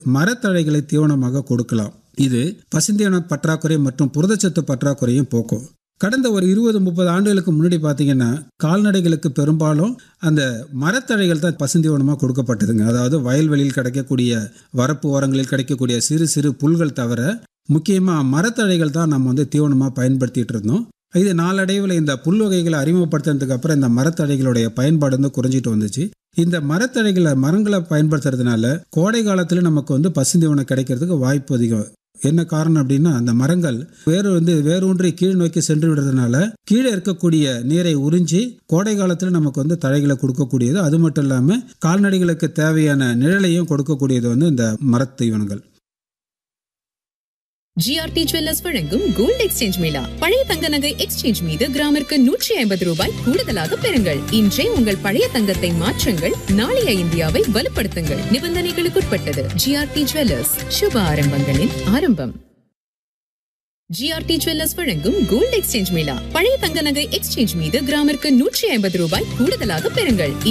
மரத்தழைகளை தீவனமாக கொடுக்கலாம் இது பசுந்தீவன பற்றாக்குறை மற்றும் புரதச்சத்து பற்றாக்குறையும் போக்கும் கடந்த ஒரு இருபது முப்பது ஆண்டுகளுக்கு முன்னாடி பார்த்தீங்கன்னா கால்நடைகளுக்கு பெரும்பாலும் அந்த மரத்தழைகள் தான் பசுந்தீவனமாக கொடுக்கப்பட்டதுங்க அதாவது வயல்வெளியில் கிடைக்கக்கூடிய வரப்பு ஓரங்களில் கிடைக்கக்கூடிய சிறு சிறு புல்கள் தவிர முக்கியமாக மரத்தழைகள் தான் நம்ம வந்து தீவனமாக பயன்படுத்திட்டு இருந்தோம் இது நாளடைவில் இந்த புல் வகைகளை அறிமுகப்படுத்தினதுக்கு அப்புறம் இந்த மரத்தழைகளுடைய பயன்பாடு வந்து குறைஞ்சிட்டு வந்துச்சு இந்த மரத்தழைகளை மரங்களை பயன்படுத்துறதுனால கோடை காலத்தில் நமக்கு வந்து பசுந்தீவனம் கிடைக்கிறதுக்கு வாய்ப்பு அதிகம் என்ன காரணம் அப்படின்னா அந்த மரங்கள் வேறு வந்து வேரூன்றி கீழ் நோக்கி சென்று விடுறதுனால கீழே இருக்கக்கூடிய நீரை உறிஞ்சி கோடை காலத்தில் நமக்கு வந்து தழைகளை கொடுக்கக்கூடியது அது மட்டும் இல்லாமல் கால்நடைகளுக்கு தேவையான நிழலையும் கொடுக்கக்கூடியது வந்து இந்த மரத்தீவனங்கள் ஜிஆர்டி ஜுவல்லர்ஸ் வழங்கும் கோல்ட் எக்ஸ்சேஞ்ச் மேளா பழைய தங்க நகை எக்ஸ்சேஞ்ச் மீது கிராமிற்கு நூற்றி ஐம்பது ரூபாய் கூடுதலாக பெறுங்கள் இன்றே உங்கள் பழைய தங்கத்தை மாற்றுங்கள் நாளைய இந்தியாவை வலுப்படுத்துங்கள் நிபந்தனைகளுக்குட்பட்டது ஜிஆர்டி ஜுவல்லர்ஸ் சுப ஆரம்பங்களின் ஆரம்பம் ஜிஆர்டி ஜுவல்லர்ஸ் வழங்கும் கோல்ட் எக்ஸ்சேஞ்ச் மேளா பழைய தங்க நகை எக்ஸ்சேஞ்ச் மீது கிராமிற்கு நூற்றி ஐம்பது ரூபாய் கூடுதலாக பெறுங்கள்